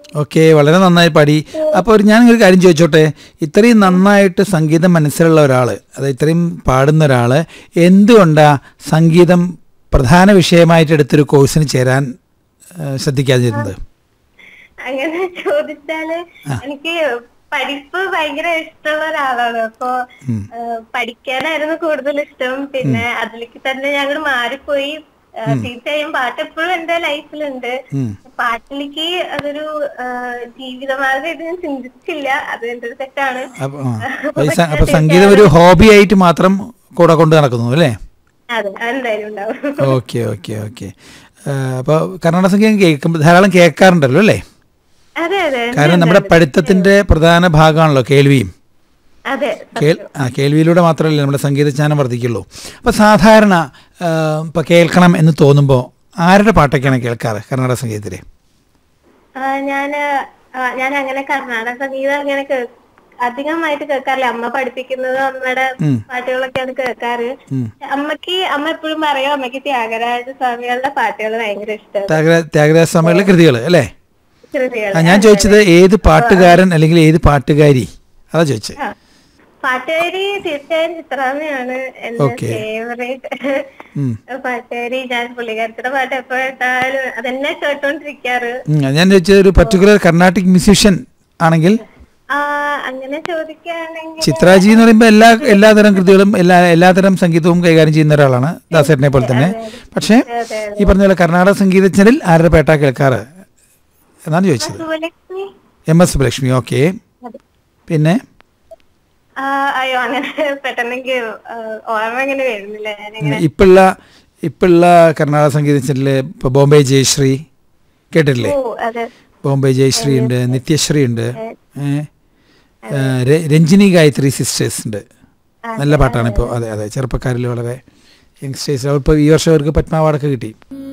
Okay വളരെ നന്നായി പാടി അപ്പോൾ ഒരു ഞാൻ ഒരു കാര്യം ചോദിച്ചോട്ടെ ഇത്രയും നന്നായിട്ട് സംഗീതം മനസ്സിലുള്ള ഒരാൾ അത് ഇത്രയും പാടുന്ന ഒരാൾ എന്തുകൊണ്ടാ സംഗീതം പ്രധാന വിഷയമായിട്ട് എടുത്തൊരു കോഴ്സിന് ചേരാൻ ആ, ശ്രദ്ധിക്കാതിരുന്നത് അങ്ങനെ ചോദിച്ചാല് എനിക്ക് പഠിപ്പ് ഭയങ്കര ഇഷ്ടമുള്ള ഒരാളാണ് അപ്പൊ ഏഹ്, പഠിക്കാനായിരുന്നു കൂടുതൽ ഇഷ്ടം പിന്നെ അതിലേക്ക് തന്നെ ഞങ്ങൾ മാറിപ്പോയി ഏഹ്, തീർച്ചയായും പാട്ട് എപ്പോഴും എന്റെ ലൈഫിലുണ്ട് ഉം. പാട്ടിലേക്ക് അതൊരു ഏഹ്, ജീവിതമാർഗം ഞാൻ ചിന്തിച്ചില്ല അത് എന്റെ ഒരു തെറ്റാണ് അപ്പോൾ ആ. അപ്പോൾ ഈ സ- അപ്പോൾ സംഗീതം ഒരു ഹോബി ആയിട്ട് മാത്രം കൂടെ കൊണ്ട് നടക്കുന്നു അല്ലേ അതെ അതെന്തായാലും ഉണ്ടാവും ഓക്കെ ഓക്കെ ഓക്കെ അപ്പോൾ കർണാടക സംഗീതം കേൾക്കുമ്പോൾ ധാരാളം കേൾക്കാറുണ്ടല്ലോ അല്ലേ അതെ അതെ കാരണം നമ്മുടെ പഠിത്തത്തിന്റെ പ്രധാന ഭാഗമാണല്ലോ കേൾവിയും അതെ കേൾ ആ കേൾവിയിലൂടെ മാത്രമല്ലേ നമ്മുടെ സംഗീതജ്ഞാനം വർദ്ധിക്കുള്ളൂ അപ്പോൾ സാധാരണ ഇപ്പോൾ കേൾക്കണം എന്ന് തോന്നുമ്പോൾ ആരുടെ പാട്ടൊക്കെയാണ് കേൾക്കാറ് കർണാടക സംഗീതത്തിൽ ആ, ഞാന് ആ, ഞാൻ അങ്ങനെ കർണാടക സംഗീതം അങ്ങനെ കേ- അധികമായിട്ട് കേൾക്കാറില്ല അമ്മ പഠിപ്പിക്കുന്നത് അമ്മയുടെ പാട്ടുകളൊക്കെയാണ് കേൾക്കാറ് അമ്മക്ക് അമ്മ എപ്പോഴും പറയും അമ്മക്ക് ത്യാഗരാജ സ്വാമികളുടെ പാട്ടുകൾ ഭയങ്കര ഇഷ്ടമാണ് ത്യാഗരാജ ത്യാഗരാജ സ്വാമികളുടെ കൃതികൾ അല്ലേ കൃതികൾ ആ ഞാൻ ചോദിച്ചത് ഏത് പാട്ടുകാരൻ അല്ലെങ്കിൽ ഏത് പാട്ടുകാരി അതാ ചോദിച്ചത് ആ. പാട്ടുകാരി തീർച്ചയായും ചിത്രാമ്മയാണ് എന്റെ Okay. ഫേവറേറ്റ് ഉം. പാട്ടുകാരി ഞാൻ പുള്ളിക്കാരത്തിന്റെ പാട്ട് എപ്പോഴെട്ടാലും അതെന്നെ കേട്ടോണ്ടിരിക്കാറ് ഉം, ഞാൻ ചോദിച്ചത് ഒരു പർട്ടിക്കുലർ കർണാട്ടിക് മ്യൂസീഷ്യൻ ആണെങ്കിൽ ആ അങ്ങനെ ചോദിക്കുകയാണെങ്കിൽ ചിത്രാജി എന്ന് പറയുമ്പോൾ എല്ലാ എല്ലാതരം കൃതികളും എല്ലാ എല്ലാതരം സംഗീതവും കൈകാര്യം ചെയ്യുന്ന ഒരാളാണ് ദാസേട്ടനെ പോലെ തന്നെ പക്ഷേ അതെ ഈ പറഞ്ഞ പോലെ കർണാടക സംഗീതജ്ഞരിൽ ആരുടെ പേട്ട കേൾക്കാറ് എന്നാണ് ചോദിച്ചത് Subbulakshmi M S Subbulakshmi okay അതെ. പിന്നെ ആ, അയ്യോ അങ്ങനെ പെട്ടെന്ന് എനിക്ക് ആ, ഓർമ്മ ഇങ്ങനെ വരുന്നില്ല ഞാനിങ്ങനെ ഇപ്പുള്ള ഇപ്പുള്ള കർണാടക സംഗീതജ്ഞരിൽ ഇപ്പോൾ ബോംബെ ജയശ്രീ കേട്ടിട്ടില്ലേ ഓ അതെ ബോംബെ ജയശ്രീ ഉണ്ട് നിത്യശ്രീ ഉണ്ട് ഏ, ഏ, ര- രഞ്ജിനി ഗായത്രി സിസ്റ്റേഴ്സ് ഉണ്ട് നല്ല പാട്ടാണ് ഇപ്പോൾ അതെ അതെ ചെറുപ്പക്കാരിൽ വളരെ യങ്സ്റ്റേഴ്സ് ഇപ്പോൾ ഈ വർഷം അവർക്ക് പത്മാവാടൊക്കെ കിട്ടി